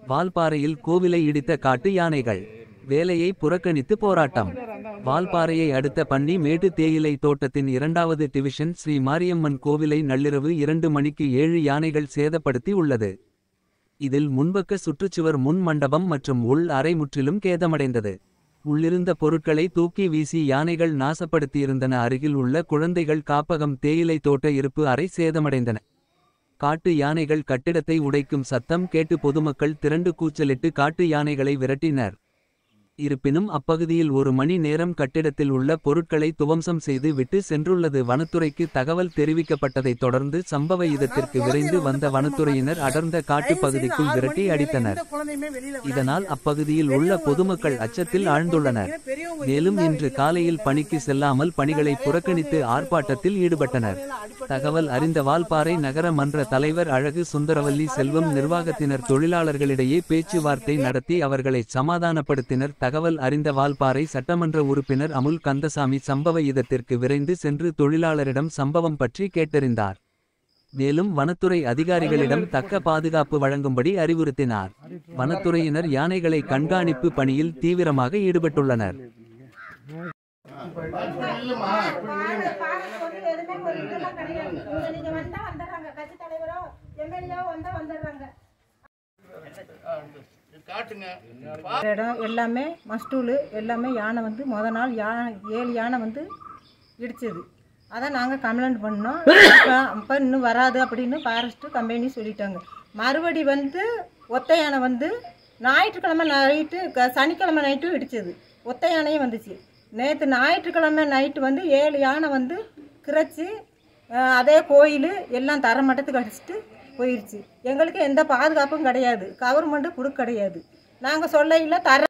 வால்பாறையில் கோவிலை இடித்த காட்டு யானைகள் வேலையை புறக்கணித்து போராட்டம் வால்பாறையை அடுத்த பன்னி மேட்டு தேயிலை தோட்டத்தின் இரண்டாவது டிவிஷன் ஸ்ரீ மாரியம்மன் கோவிலை நள்ளிரவு இரண்டு மணிக்கு ஏழு யானைகள் சேதப்படுத்தி உள்ளது இதில் முன்பக்க சுற்றுச்சுவர் முன் மண்டபம் மற்றும் உள் அறை முற்றிலும் கேதமடைந்தது உள்ளிருந்த பொருட்களை தூக்கி வீசி யானைகள் நாசப்படுத்தியிருந்தன அருகில் உள்ள குழந்தைகள் காப்பகம் தேயிலை தோட்ட இருப்பு அறை சேதமடைந்தன காட்டு யானைகள் கட்டிடத்தை உடைக்கும் சத்தம் கேட்டு பொதுமக்கள் திரண்டு கூச்சலிட்டு காட்டு யானைகளை விரட்டினர் இருப்பினும் அப்பகுதியில் ஒரு மணி நேரம் கட்டிடத்தில் உள்ள பொருட்களை துவம்சம் செய்து விட்டு சென்றுள்ளது வனத்துறைக்கு தகவல் தெரிவிக்கப்பட்டதைத் தொடர்ந்து சம்பவ இடத்திற்கு விரைந்து வந்த வனத்துறையினர் அடர்ந்த காட்டுப் பகுதிக்குள் விரட்டி அடித்தனர் இதனால் அப்பகுதியில் உள்ள பொதுமக்கள் அச்சத்தில் ஆழ்ந்துள்ளனர் மேலும் இன்று காலையில் பணிக்கு செல்லாமல் பணிகளை புறக்கணித்து ஆர்ப்பாட்டத்தில் ஈடுபட்டனர் தகவல் அறிந்த வால்பாறை நகர மன்ற தலைவர் அழகு சுந்தரவல்லி செல்வம் நிர்வாகத்தினர் தொழிலாளர்களிடையே பேச்சுவார்த்தை நடத்தி அவர்களை சமாதானப்படுத்தினர் தகவல் அறிந்த வால்பாறை சட்டமன்ற உறுப்பினர் அமுல் கந்தசாமி சம்பவ இடத்திற்கு விரைந்து சென்று தொழிலாளரிடம் சம்பவம் பற்றி கேட்டறிந்தார் மேலும் வனத்துறை அதிகாரிகளிடம் தக்க பாதுகாப்பு வழங்கும்படி அறிவுறுத்தினார் வனத்துறையினர் யானைகளை கண்காணிப்பு பணியில் தீவிரமாக ஈடுபட்டுள்ளனர் பாரு- பாரு சொல்லி எதுவுமே ஒரு இதெல்லாம் கிடையாது. இங்க நீங்க வந்தா வந்துடுறாங்க. கட்சி தலைவரோ எம்எல்ஏ வந்தா வந்துடுறாங்க காட்டுங்க இடம் எல்லாமே மஸ்டூலு எல்லாமே யானை வந்து முத நாள் யானை ஏழு யானை வந்து இடிச்சது அதான் நாங்கள் கம்ப்ளைண்ட் பண்ணோம் இப்போ இப்போ இன்னும் வராது அப்படின்னு ஃபாரஸ்ட்டு கம்பெனி சொல்லிட்டாங்க மறுபடி வந்து ஒத்த யானை வந்து ஞாயிற்றுக்கிழமை நைட்டு க- சனிக்கிழமை நைட்டும் இடிச்சது ஒத்த யானையும் வந்துச்சு நேற்று ஞாயிற்றுக்கிழமை நைட்டு வந்து ஏழு யானை வந்து கிரச்சி அஹ், அதே கோயில் எல்லாம் தர மட்டத்துக்கு அடிச்சிட்டு போயிடுச்சு எங்களுக்கு எந்த பாதுகாப்பும் கிடையாது கவர்மெண்ட்டு கொடுக்க கிடையாது நாங்கள் சொல்லையில் தர